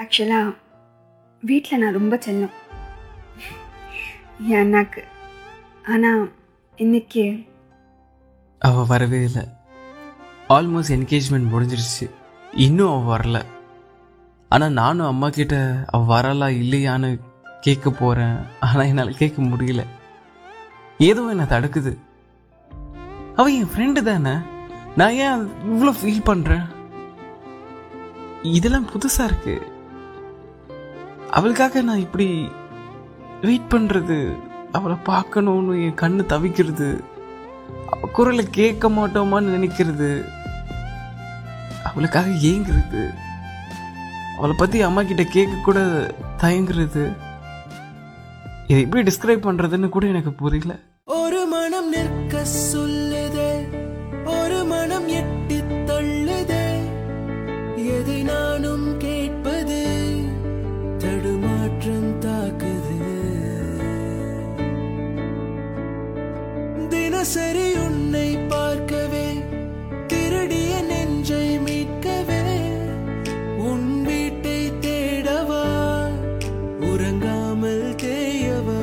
ஆக்சுவலாக வீட்டில் நான் ரொம்ப செல்லம் என் அண்ணாக்கு ஆனால் இன்னைக்கு அவள் வரவே இல்லை ஆல்மோஸ்ட் என்கேஜ்மெண்ட் முடிஞ்சிருச்சு இன்னும் அவள் வரல ஆனால் நானும் அம்மா கிட்ட அவள் வரலா இல்லையான்னு கேட்க போகிறேன் ஆனால் என்னால் கேட்க முடியல ஏதோ என்னை தடுக்குது அவள் என் ஃப்ரெண்டு தானே நான் ஏன் இவ்வளோ ஃபீல் பண்ணுறேன் இதெல்லாம் புதுசாக இருக்கு அவளுக்காக நான் இப்படி வெயிட் பண்ணுறது அவளை பார்க்கணும்னு என் கண்ணு தவிக்கிறது அவ குரலை கேட்க மாட்டோமான்னு நினைக்கிறது அவளுக்காக ஏங்குறது அவளை பத்தி அம்மா கிட்ட கேட்க கூட தயங்குறது இதை எப்படி டிஸ்கிரைப் பண்றதுன்னு கூட எனக்கு புரியல ஒரு மனம் நிற்க சொல்லுதே ஒரு மனம் எட்டி தள்ளுதே எதை நானும் கேட்பது தடுமாற்றம் தாக்குது தினசரி உன்னை பார்க்கவே திருடிய நெஞ்சை மீட்கவே உன் வீட்டை தேடவா உறங்காமல் தேயவா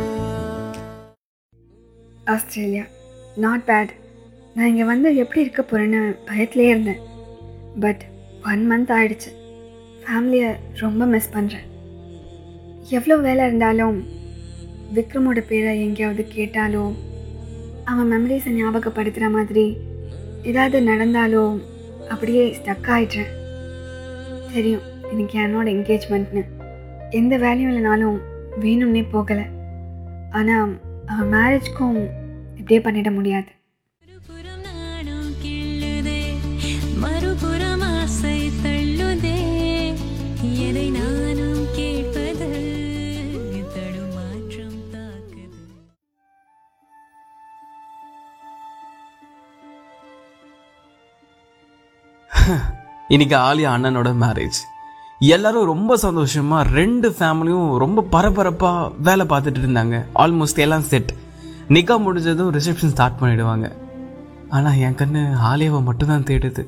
ஆஸ்திரேலியா நாட் பேட் நான் இங்கே வந்து எப்படி இருக்க போகிறேன்னு பயத்திலே இருந்தேன் பட் ஒன் மந்த் ஆயிடுச்சு ஃபேமிலியை ரொம்ப மிஸ் பண்ணுறேன் எவ்வளோ வேலை இருந்தாலும் விக்ரமோட பேரை எங்கேயாவது கேட்டாலோ அவன் மெமரிஸை ஞாபகப்படுத்துகிற மாதிரி ஏதாவது நடந்தாலோ அப்படியே ஸ்டக் ஆயிடுறேன் தெரியும் இன்னைக்கு என்னோட என்கேஜ்மெண்ட்னு எந்த வேலையும் இல்லைனாலும் வேணும்னே போகலை ஆனால் அவன் மேரேஜ்க்கும் இப்படியே பண்ணிட முடியாது மறுபுறம் நாணம் கிள்ளுதே மறுபுறம் ஆசை தள்ளுதே எதை நானும் கேட்பது தடுமாற்றம் தாக்குது இன்னைக்கு ஆலியா அண்ணனோட மேரேஜ் எல்லாரும் ரொம்ப சந்தோஷமா ரெண்டு ஃபேமிலியும் ரொம்ப பரபரப்பா வேலை பார்த்துட்டு இருந்தாங்க ஆல்மோஸ்ட் எல்லாம் செட் நிக்கா முடிஞ்சதும் ரிசப்ஷன் ஸ்டார்ட் பண்ணிடுவாங்க ஆனா என் கண்ணு ஆலியாவை மட்டும்தான் தேடுது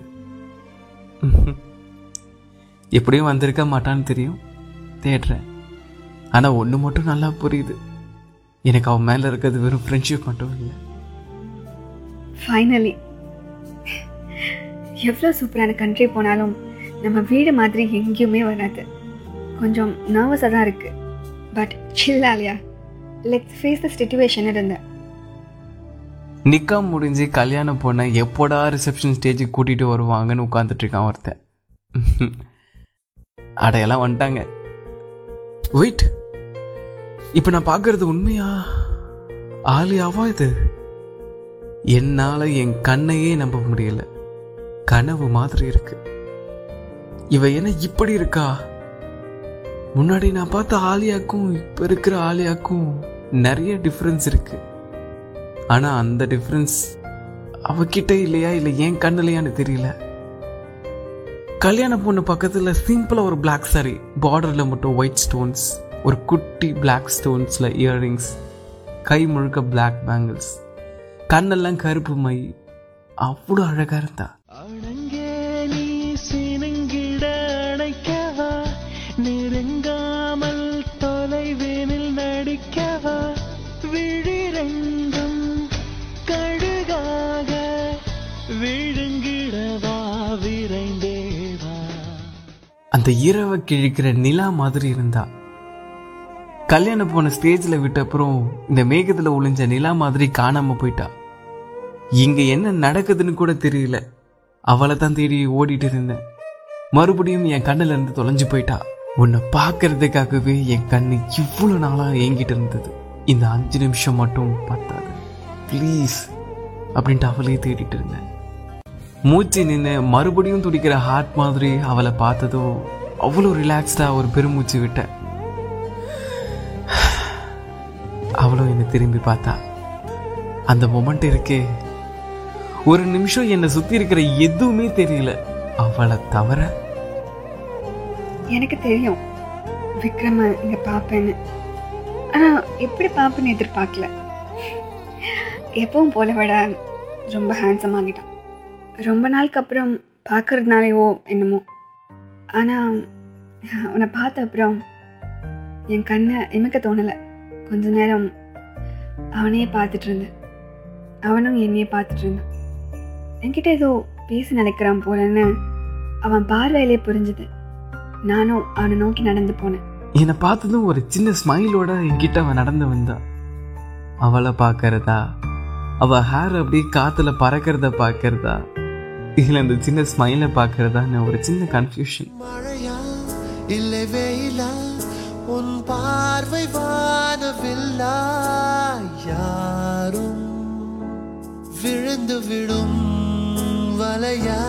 எப்படியும் வந்திருக்க மாட்டான்னு தெரியும் தேடுறேன் ஆனா ஒன்று மட்டும் நல்லா புரியுது எனக்கு அவன் மேல இருக்கிறது வெறும் ஃப்ரெண்ட்ஷிப் மட்டும் இல்லை ஃபைனலி எவ்வளோ சூப்பரான கண்ட்ரி போனாலும் நம்ம வீடு மாதிரி எங்கேயுமே வராது கொஞ்சம் நர்வஸாக தான் இருக்குது பட் சில்லாலியா லெட்ஸ் ஃபேஸ் த சுச்சுவேஷன் இருந்தேன் நிக்கா முடிஞ்சு கல்யாணம் பொண்ணை எப்போடா ரிசப்ஷன் ஸ்டேஜுக்கு கூட்டிட்டு வருவாங்கன்னு உட்காந்துட்டு இருக்கான் ஒருத்தன் அடையெல்லாம் வந்துட்டாங்க வெயிட் இப்போ நான் பார்க்கறது உண்மையா ஆலியாவா இது என்னால என் கண்ணையே நம்ப முடியல கனவு மாதிரி இருக்கு இவ என்ன இப்படி இருக்கா முன்னாடி நான் பார்த்த ஆலியாக்கும் இப்ப இருக்கிற ஆலியாக்கும் நிறைய டிஃப்ரென்ஸ் இருக்கு ஆனா அந்த டிஃப்ரென்ஸ் அவகிட்ட இல்லையா இல்லை என் கண்ணுலையான்னு தெரியல கல்யாண பொண்ணு பக்கத்துல சிம்பிளா ஒரு Black saree பார்டர்ல மட்டும் ஒயிட் ஸ்டோன்ஸ் ஒரு குட்டி Black ஸ்டோன்ஸ்ல இயரிங்ஸ் கை முழுக்க Black பேங்கிள்ஸ் கண்ணெல்லாம் கருப்பு மை அவ்வளோ அழகா இருந்தா அணங்கே நீ சினுங்கிட அணைக்கவா நெருங்காமல் தொலைவேனில் நடிக்கவா விழிரெண்டும் கடுகாக விழுங்கிடவா விரைந்தேவா அந்த இரவை கிழிக்கிற நிலா மாதிரி இருந்தா கல்யாணம் போன ஸ்டேஜ்ல விட்ட அப்புறம் இந்த மேகத்துல ஒளிஞ்ச நிலா மாதிரி காணாம போயிட்டா இங்க என்ன நடக்குதுன்னு கூட தெரியல அவளை தான் தேடி ஓடிட்டு இருந்தேன் மறுபடியும் என் கண்ணுல இருந்து தொலைஞ்சு போயிட்டா உன்னை பார்க்கறதுக்காகவே என் கண்ணு இவ்வளவு நாளா ஏங்கிட்டு இருந்தது இந்த அஞ்சு நிமிஷம் மட்டும் பத்தாது ப்ளீஸ் அப்படின்ட்டு அவளையே தேடிட்டு இருந்தேன் மூச்சு நின்று மறுபடியும் துடிக்கிற ஹார்ட் மாதிரி அவளை பார்த்ததோ அவ்வளோ ரிலாக்ஸ்டா ஒரு பெருமூச்சு விட்டேன் அவளும் என்னை திரும்பி பார்த்தா அந்த மொமெண்ட் இருக்கே ஒரு நிமிஷம் என்னை சுத்தி இருக்கிற எதுவுமே தெரியல அவளை தவிர எனக்கு தெரியும் விக்ரம இங்கே பார்ப்பேன்னு ஆனால் எப்படி பார்ப்பேன்னு எதிர்பார்க்கல எப்பவும் போல விட ரொம்ப ஹேண்ட்ஸம் ஆகிட்டான் ரொம்ப நாளுக்கு அப்புறம் பார்க்கறதுனாலையோ என்னமோ ஆனால் உன்னை பார்த்த அப்புறம் என் கண்ணை இமைக்க தோணலை கொஞ்ச நேரம் அவனையே பார்த்துட்டு இருந்தேன் அவனும் என்னையே பார்த்துட்டு இருந்தான் என்கிட்ட ஏதோ பேச நினைக்கிறான் போலன்னு அவன் பார்வையிலே புரிஞ்சுது நானும் அவனை நோக்கி நடந்து போனேன் என்னை பார்த்ததும் ஒரு சின்ன ஸ்மைலோட என்கிட்ட அவன் நடந்து வந்தா அவளை பார்க்கறதா அவ ஹேர் அப்படியே காத்துல பறக்கிறத பார்க்கறதா இல்ல இந்த சின்ன ஸ்மைலை பார்க்கறதான்னு ஒரு சின்ன கன்ஃபியூஷன் மழையா இல்லை வெயிலா உன் பார்வை வானவில்லா யாரும் விழுந்து விடும் வலையா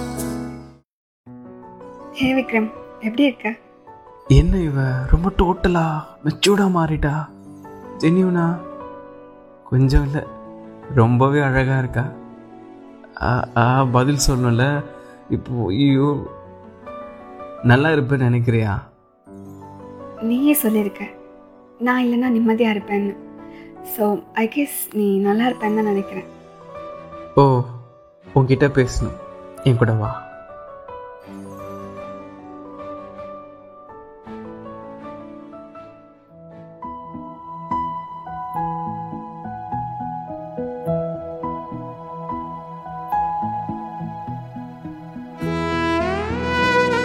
ஹே விக்ரம் எப்படி இருக்க என்ன இவ ரொம்ப டோட்டலா மெச்சூர்டா மாறிட்டா ஜென்யூனா கொஞ்சம் இல்லை ரொம்பவே அழகா இருக்கா ஆ, ஆ, பதில் சொல்லணும்ல இப்போ ஐயோ நல்லா இருப்பேன்னு நினைக்கிறியா நீயே சொல்லியிருக்க நான் இல்லைன்னா நிம்மதியாக இருப்பேன்னு ஸோ ஐ கெஸ் நீ நல்லா இருப்பேன்னு தான் நினைக்கிறேன் ஓ உன்கிட்ட பேசணும் என் கூட வா